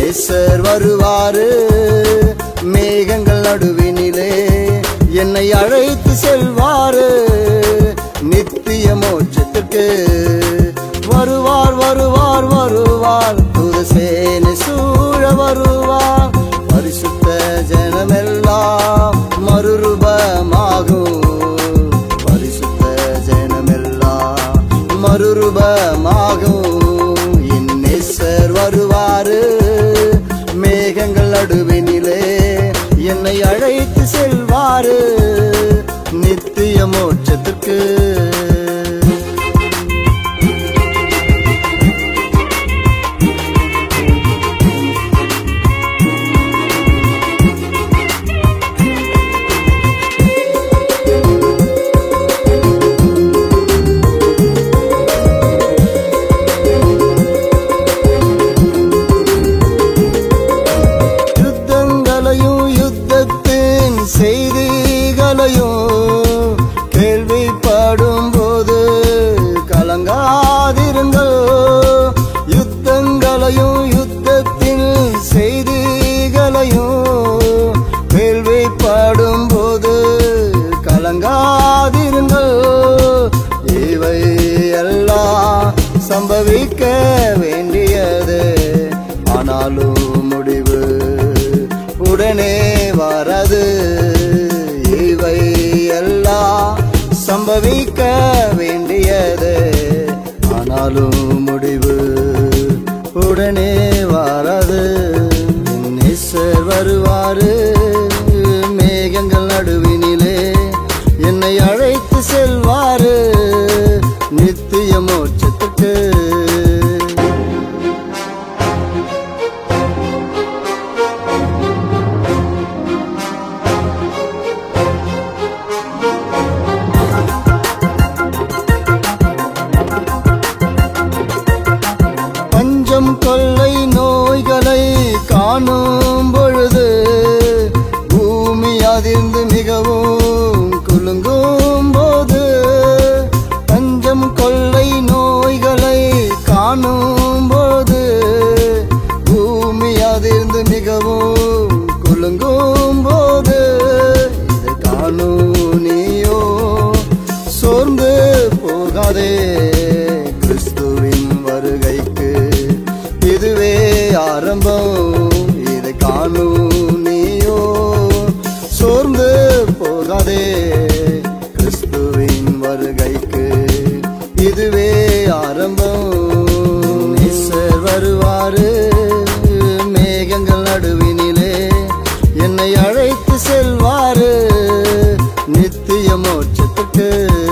நேசர் வருவாரு மேகங்கள் நடுவினிலே என்னை அழைத்து செல்வாரு நித்திய மோட்சத்திற்கு வருவார் வருவார் வருவார் துதசேனை சூழ வருவார் பரிசுத்த ஜனமெல்லாம் மறுரூபமாகும் பரிசுத்த ஜனமெல்லாம் மறுரூபமாகும் என் நேசர் வருவாரு மேகங்கள் நடுவினிலே என்னை அழைத்து செல்வாரு நித்திய மோட்சத்திற்கு யுத்தங்களையும் யுத்தத்தின் செய்திகளையும் கேள்விப்படும் போது கலங்காதிருங்கள் யுத்தங்களையும் யுத்தத்தின் செய்திகளையும் கேள்விப்படும் போது கலங்காதிருங்கள் இவை எல்லாம் சம்பவிக்க வேண்டியது ஆனாலும் முடிவு உடனே வரது இவை எல்லாம் சம்பவிக்க வேண்டியது ஆனாலும் முடிவு உடனே வரது நேசர் வருவாரு மேகங்கள் நடுவினிலே என்னை அழைத்து செல்வாரு நித்திய மோட்சத்துக்கு பஞ்சம் கொள்ளை நோய்களை காணும் பொழுது பூமி அதிர்ந்து மிகவும் குலுங்கும் போது பஞ்சம் கொள்ளை நோய்களை காணும் போது பூமி அதிர்ந்து மிகவும் குலுங்கும் போது இதை காணும் நீயோ சோர்ந்து போகாதே கிறிஸ்துவின் வருகைக்கு இதுவே ஆரம்பம் இதை காணும் நீயோ சோர்ந்து போகாதே கிறிஸ்துவின் வருகைக்கு இதுவே ஆரம்பம் ஈஸ்வர் வருவாரு மேகங்கள் நடுவினிலே என்னை அழைத்து செல்வாரு நித்திய மோட்சத்துக்கு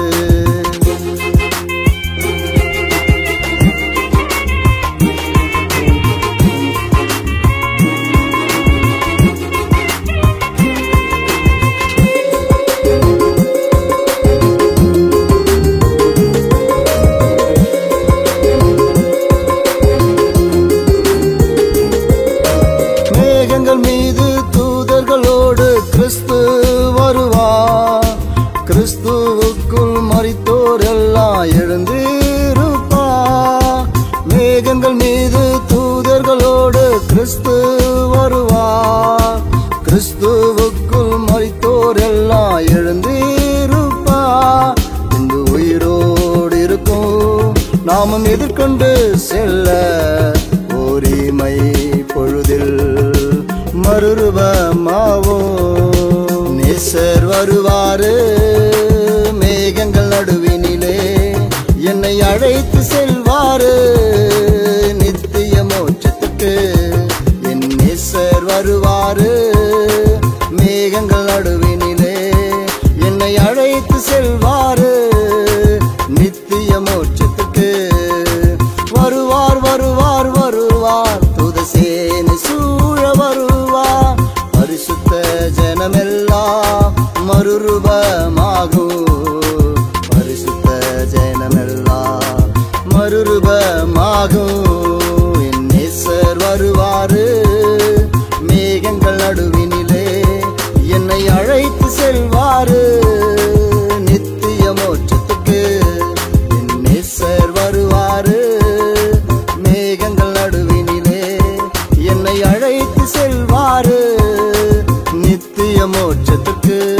மேகங்கள் மீது தூதர்களோடு கிறிஸ்து வருவா கிறிஸ்துவுக்குள் மறித்தோர் எல்லாம் எழுந்திருப்பா மேகங்கள் மீது தூதர்களோடு கிறிஸ்து வருவா கிறிஸ்துவுக்குள் மறித்தோர் எல்லாம் எழுந்திருப்பா இந்த உயிரோடு இருக்கும் நாமும் எதிர்கொண்டு செல்ல ஓரிமை பொழுதில் மறுரூபமாவோ நேசர் வருவாரு மேகங்கள் நடுவினிலே என்னை அழைத்து செல்வாரு நித்திய மோட்சத்துக்கு என் நேசர் வருவாரு மேகங்கள் நடுவினிலே என்னை அழைத்து செல்வாரு நித்திய மோட்சத்துக்கு வருவார் வருவார் வருவார் துதசேனை சூழ வருவார் பரிசுத்த ஜனமெல்லாம் மறுரூபமாகும் பரிசுத்த ஜனமெல்லாம் மறுரூபமாகும் என் நேசர் வருவாரு மேகங்கள் நடுவினிலே என்னை அழைத்து செல்வாரு நித்திய மோட்சத்துக்கு என் நேசர் வருவாரு மேகங்கள் நடுவினிலே என்னை மோட்சத்துக்கு